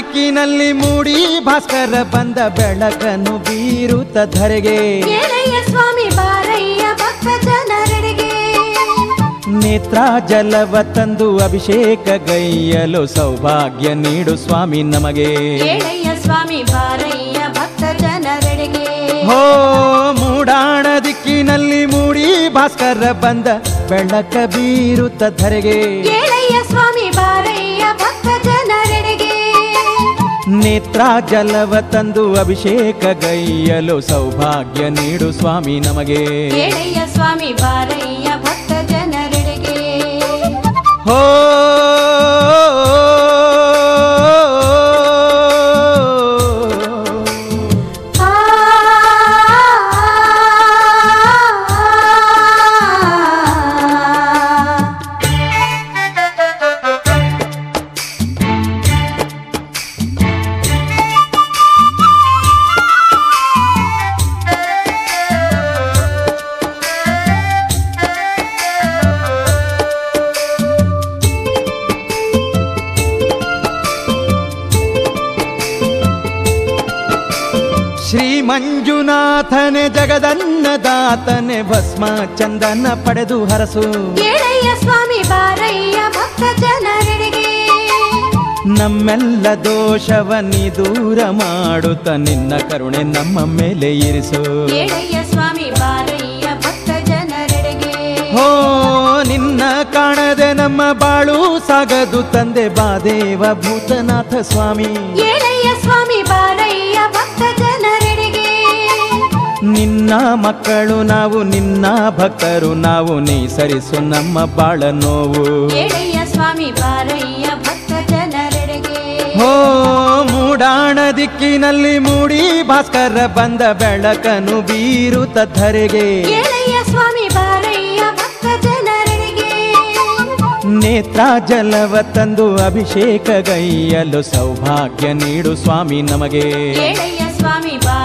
ದಿಕ್ಕಿನಲ್ಲಿ ಮೂಡಿ ಭಾಸ್ಕರ ಬಂದ ಬೆಳಕನ್ನು ಬೀರುತ್ತ ಧರೆಗೆ ಏಳಯ್ಯ ಸ್ವಾಮಿ ಬಾರಯ್ಯ ಭಕ್ತ ಜನರೆಡೆಗೆ ನೇತ್ರ ಜಲವ ತಂದು ಅಭಿಷೇಕ ಗೈಯಲು ಸೌಭಾಗ್ಯ ನೀಡು ಸ್ವಾಮಿ ನಮಗೆ ಏಳಯ್ಯ ಸ್ವಾಮಿ ಬಾರಯ್ಯ ಭಕ್ತ ಜನರೆಡೆಗೆ ಹೋ ಮೂಡಾಣ ದಿಕ್ಕಿನಲ್ಲಿ ಮೂಡಿ ಭಾಸ್ಕರ ಬಂದ ಬೆಳಕ ಬೀರುತ್ತ ಧರೆಗೆ ಏಳಯ್ಯ ಸ್ವಾಮಿ ಬಾರಯ್ಯ ಭಕ್ತ ಜನರೆಡೆಗೆ ನೇತ್ರ ಜಲವ ತಂದು ಅಭಿಷೇಕ ಗೈಯಲು ಸೌಭಾಗ್ಯ ನೀಡು ಸ್ವಾಮಿ ನಮಗೆ ಏಳಯ್ಯ ಸ್ವಾಮಿ ಬಾರಯ್ಯ ಭಕ್ತ ಜನರೆಡೆಗೆ ಹೋ ಆ ಶ್ರೀ ಮಂಜುನಾಥನೆ ಜಗದನ್ನದಾತನೆ ಭಸ್ಮ ಚಂದನ ಪಡೆದು ಹರಸು ಏಳಯ್ಯ ಸ್ವಾಮಿ ಬಾರಯ್ಯ ಭಕ್ತ ಜನರೆಡೆಗೆ ನಮ್ಮೆಲ್ಲ ದೋಷವ ನೀ ದೂರ ಮಾಡುತ್ತ ನಿನ್ನ ಕರುಣೆ ನಮ್ಮ ಮೇಲೆ ಇರಿಸು ಏಳಯ್ಯ ಸ್ವಾಮಿ ಬಾರಯ್ಯ ಭಕ್ತ ಜನರೆಡೆಗೆ ಹೋ ನಿನ್ನ ಕಾಣದೆ ನಮ್ಮ ಬಾಳು ಸಾಗದು ತಂದೆ ಬಾದೇವ ಭೂತನಾಥ ಸ್ವಾಮಿ ಏಳಯ್ಯ ಸ್ವಾಮಿ ಬಾರಯ್ಯ ಭಕ್ತ ಜನರೆಡೆಗೆ ನಿನ್ನ ಮಕ್ಕಳು ನಾವು ನಿನ್ನ ಭಕ್ತರು ನಾವು ನೀ ಸರಿಸು ನಮ್ಮ ಬಾಳ ನೋವು ಏಳಯ್ಯ ಸ್ವಾಮಿ ಬಾರಯ್ಯ ಭಕ್ತ ಜನರೆಡೆಗೆ ಹೋ ಮೂಡಾಣ ದಿಕ್ಕಿನಲ್ಲಿ ಮೂಡಿ ಭಾಸ್ಕರ ಬಂದ ಬೆಳಕನು ಬೀರುತ್ತ ಧರೆಗೆ ಏಳಯ್ಯ ಸ್ವಾಮಿ ಬಾರಯ್ಯ ಭಕ್ತ ಜನರೆಡೆಗೆ ನೇತ್ರ ಜಲವ ತಂದು ಅಭಿಷೇಕ ಗೈಯಲು ಸೌಭಾಗ್ಯ ನೀಡು ಸ್ವಾಮಿ ನಮಗೆ ಏಳಯ್ಯ ಸ್ವಾಮಿ ಬಾರಯ್ಯ